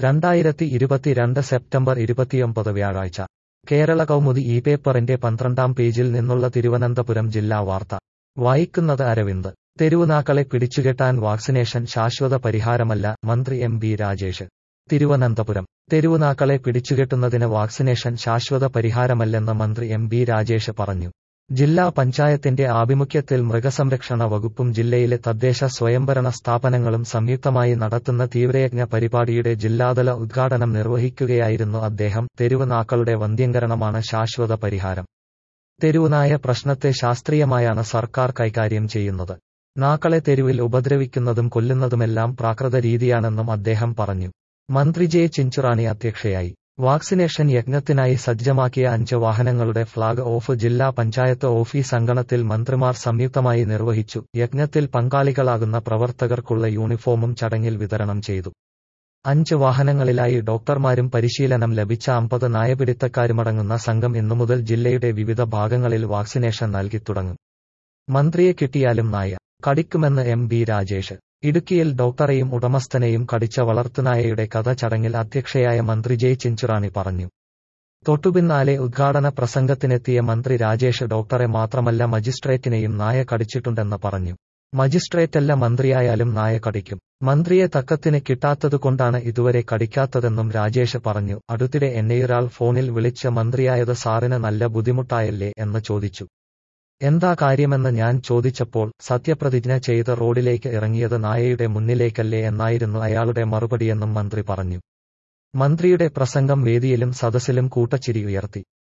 രണ്ടായിരത്തി ഇരുപത്തിരണ്ട് സെപ്റ്റംബർ ഇരുപത്തിയൊമ്പത് വ്യാഴാഴ്ച കേരള കൗമുദി ഈ പേപ്പറിന്റെ പന്ത്രണ്ടാം പേജിൽ നിന്നുള്ള തിരുവനന്തപുരം ജില്ലാ വാർത്ത വായിക്കുന്നത് അരവിന്ദ് തെരുവുനാക്കളെ പിടിച്ചുകെട്ടാൻ വാക്സിനേഷൻ ശാശ്വത പരിഹാരമല്ല മന്ത്രി എം ബി രാജേഷ് തിരുവനന്തപുരം തെരുവുനാക്കളെ പിടിച്ചുകെട്ടുന്നതിന് വാക്സിനേഷൻ ശാശ്വത പരിഹാരമല്ലെന്ന് മന്ത്രി എം ബി രാജേഷ് പറഞ്ഞു ജില്ലാ പഞ്ചായത്തിന്റെ ആഭിമുഖ്യത്തിൽ മൃഗസംരക്ഷണ വകുപ്പും ജില്ലയിലെ തദ്ദേശ സ്വയംഭരണ സ്ഥാപനങ്ങളും സംയുക്തമായി നടത്തുന്ന തീവ്രയജ്ഞ പരിപാടിയുടെ ജില്ലാതല ഉദ്ഘാടനം നിർവഹിക്കുകയായിരുന്നു അദ്ദേഹം തെരുവുനാക്കളുടെ വന്ധ്യംകരണമാണ് ശാശ്വത പരിഹാരം തെരുവുനായ പ്രശ്നത്തെ ശാസ്ത്രീയമായാണ് സർക്കാർ കൈകാര്യം ചെയ്യുന്നത് നാക്കളെ തെരുവിൽ ഉപദ്രവിക്കുന്നതും കൊല്ലുന്നതുമെല്ലാം പ്രാകൃത രീതിയാണെന്നും അദ്ദേഹം പറഞ്ഞു മന്ത്രി ജെ ചിഞ്ചുറാണി അധ്യക്ഷയായി വാക്സിനേഷൻ യജ്ഞത്തിനായി സജ്ജമാക്കിയ അഞ്ച് വാഹനങ്ങളുടെ ഫ്ളാഗ് ഓഫ് ജില്ലാ പഞ്ചായത്ത് ഓഫീസ് അങ്കണത്തിൽ മന്ത്രിമാർ സംയുക്തമായി നിർവഹിച്ചു യജ്ഞത്തിൽ പങ്കാളികളാകുന്ന പ്രവർത്തകർക്കുള്ള യൂണിഫോമും ചടങ്ങിൽ വിതരണം ചെയ്തു അഞ്ച് വാഹനങ്ങളിലായി ഡോക്ടർമാരും പരിശീലനം ലഭിച്ച അമ്പത് നായപിടുത്തക്കാരുമടങ്ങുന്ന സംഘം ഇന്നുമുതൽ ജില്ലയുടെ വിവിധ ഭാഗങ്ങളിൽ വാക്സിനേഷൻ നൽകിത്തുടങ്ങും മന്ത്രിയെ കിട്ടിയാലും നായ കടിക്കുമെന്ന് എം ബി രാജേഷ് ഇടുക്കിയിൽ ഡോക്ടറെയും ഉടമസ്ഥനെയും കടിച്ച വളർത്തുനായയുടെ കഥ ചടങ്ങിൽ അധ്യക്ഷയായ മന്ത്രി ജെ ചിഞ്ചുറാണി പറഞ്ഞു തൊട്ടുപിന്നാലെ ഉദ്ഘാടന പ്രസംഗത്തിനെത്തിയ മന്ത്രി രാജേഷ് ഡോക്ടറെ മാത്രമല്ല മജിസ്ട്രേറ്റിനെയും നായ കടിച്ചിട്ടുണ്ടെന്ന് പറഞ്ഞു മജിസ്ട്രേറ്റല്ല മന്ത്രിയായാലും നായ കടിക്കും മന്ത്രിയെ തക്കത്തിന് കിട്ടാത്തതുകൊണ്ടാണ് ഇതുവരെ കടിക്കാത്തതെന്നും രാജേഷ് പറഞ്ഞു അടുത്തിടെ എന്നെയൊരാൾ ഫോണിൽ വിളിച്ച് മന്ത്രിയായത് സാറിന് നല്ല ബുദ്ധിമുട്ടായല്ലേ എന്ന് ചോദിച്ചു എന്താ കാര്യമെന്ന് ഞാൻ ചോദിച്ചപ്പോൾ സത്യപ്രതിജ്ഞ ചെയ്ത് റോഡിലേക്ക് ഇറങ്ങിയത് നായയുടെ മുന്നിലേക്കല്ലേ എന്നായിരുന്നു അയാളുടെ മറുപടിയെന്നും മന്ത്രി പറഞ്ഞു മന്ത്രിയുടെ പ്രസംഗം വേദിയിലും സദസ്സിലും കൂട്ടച്ചിരി ഉയർത്തി